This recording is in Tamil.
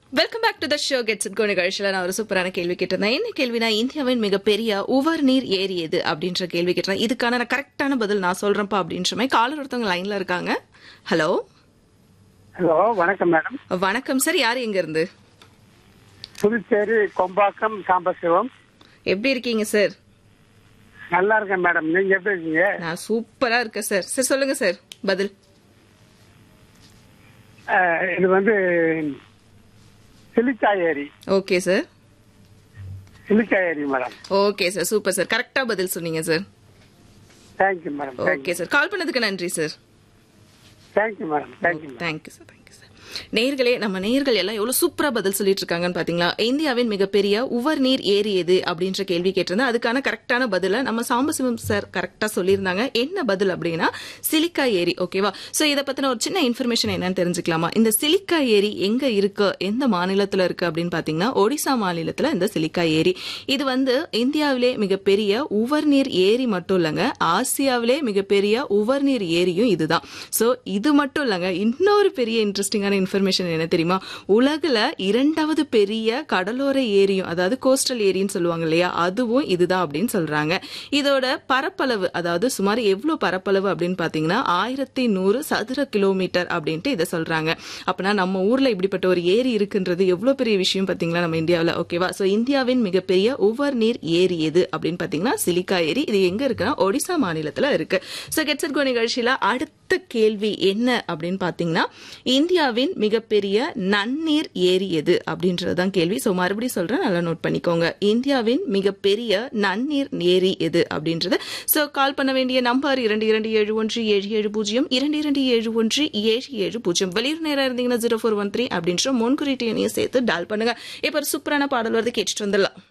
welcome back to the show get set go நிகழ்ச்சியில் நான் ஒரு சூப்பரான கேள்வி கேட்டிருந்தேன் என்ன கேள்வினா இந்தியாவின் மிகப்பெரிய உவர் நீர் ஏரி எது அப்படின்ற கேள்வி கேட்டிருந்தேன் இதுக்கான நான் கரெக்டான பதில் நான் சொல்றேன்ப்பா அப்படின்ற மாதிரி காலர் ஒருத்தவங்க லைன்ல இருக்காங்க ஹலோ ஹலோ வணக்கம் மேடம் வணக்கம் சார் யார் எங்க இருந்து புதுச்சேரி கொம்பாக்கம் சாம்பசிவம் எப்படி இருக்கீங்க சார் நல்லா இருக்கேன் மேடம் நீங்க எப்படி இருக்கீங்க நான் சூப்பரா இருக்கேன் சார் சார் சொல்லுங்க சார் பதில் அஹ், இது வந்து சிலிக்கா ஏரி ஓகே சார் சிலிக்கா ஏரி madam okay sir super sir கரெக்டா பதில் சொன்னீங்க sir thank you madam okay sir call பண்ணதுக்கு நன்றி sir thank you madam thank you madam thank you sir thank you sir நேர்களே நம்ம நேர்கள் எல்லாம் எவ்வளவு சூப்பரா பதில் சொல்லிட்டு இருக்காங்கன்னு பாத்தீங்களா இந்தியாவின் மிகப்பெரிய உவர் நீர் ஏரி எது அப்படின்ற கேள்வி கேட்டிருந்தேன் அதுக்கான கரெக்டான பதில நம்ம சாம்பசிவம் சார் கரெக்டா சொல்லியிருந்தாங்க என்ன பதில் அப்படின்னா சிலிக்கா ஏரி ஓகேவா சோ இதை பத்தின ஒரு சின்ன இன்ஃபர்மேஷன் என்னன்னு தெரிஞ்சுக்கலாமா இந்த சிலிக்கா ஏரி எங்க இருக்கு எந்த மாநிலத்துல இருக்கு அப்படின்னு பாத்தீங்கன்னா ஒடிசா மாநிலத்துல இந்த சிலிக்கா ஏரி இது வந்து இந்தியாவிலே மிகப்பெரிய உவர்நீர் ஏரி மட்டும் இல்லைங்க ஆசியாவிலே மிகப்பெரிய உவர்நீர் ஏரியும் இதுதான் சோ இது மட்டும் இல்லைங்க இன்னொரு பெரிய இன்ட்ரெஸ்டிங்கான இன்ஃபர்மேஷன் என்ன தெரியுமா உலகுல இரண்டாவது பெரிய கடலோர ஏரியும் அதாவது கோஸ்டல் ஏரின்னு சொல்லுவாங்க இல்லையா அதுவும் இதுதான் அப்படின்னு சொல்றாங்க இதோட பரப்பளவு அதாவது சுமார் எவ்வளவு பரப்பளவு அப்படின்னு பாத்தீங்கன்னா ஆயிரத்தி நூறு சதுர கிலோமீட்டர் அப்படின்ட்டு இதை சொல்றாங்க அப்பனா நம்ம ஊர்ல இப்படிப்பட்ட ஒரு ஏரி இருக்குன்றது எவ்வளவு பெரிய விஷயம் பாத்தீங்களா நம்ம இந்தியாவுல ஓகேவா சோ இந்தியாவின் மிகப்பெரிய உவர் நீர் ஏரி எது அப்படின்னு பாத்தீங்கன்னா சிலிக்கா ஏரி இது எங்க இருக்குன்னா ஒடிசா மாநிலத்துல இருக்கு சோ கெட்சட் கோ நிகழ்ச்சியில அடுத்த கேள்வி என்ன அப்படின்னு பாத்தீங்கன்னா இந்தியாவின் மிகப்பெரிய நன்னீர் ஏரி எது அப்படின்றதுதான் கேள்வி சோ மறுபடியும் சொல்றேன் நல்லா நோட் பண்ணிக்கோங்க இந்தியாவின் மிகப்பெரிய நன்னீர் ஏரி எது அப்படின்றது சோ கால் பண்ண வேண்டிய நம்பர் இரண்டு இரண்டு ஏழு ஒன்று ஏழு ஏழு பூஜ்ஜியம் இரண்டு இரண்டு ஏழு ஒன்று ஏழு ஏழு பூஜ்ஜியம் வெளியூர் நேரம் இருந்தீங்கன்னா ஜீரோ ஃபோர் ஒன் த்ரீ அப்படின்ற முன்குறிட்டு எண்ணையும் சேர்த்து டால் பண்ணுங்க இப்ப ஒரு சூப்பரான பாடல் வருது கேட்டுட்டு வந்துடலாம்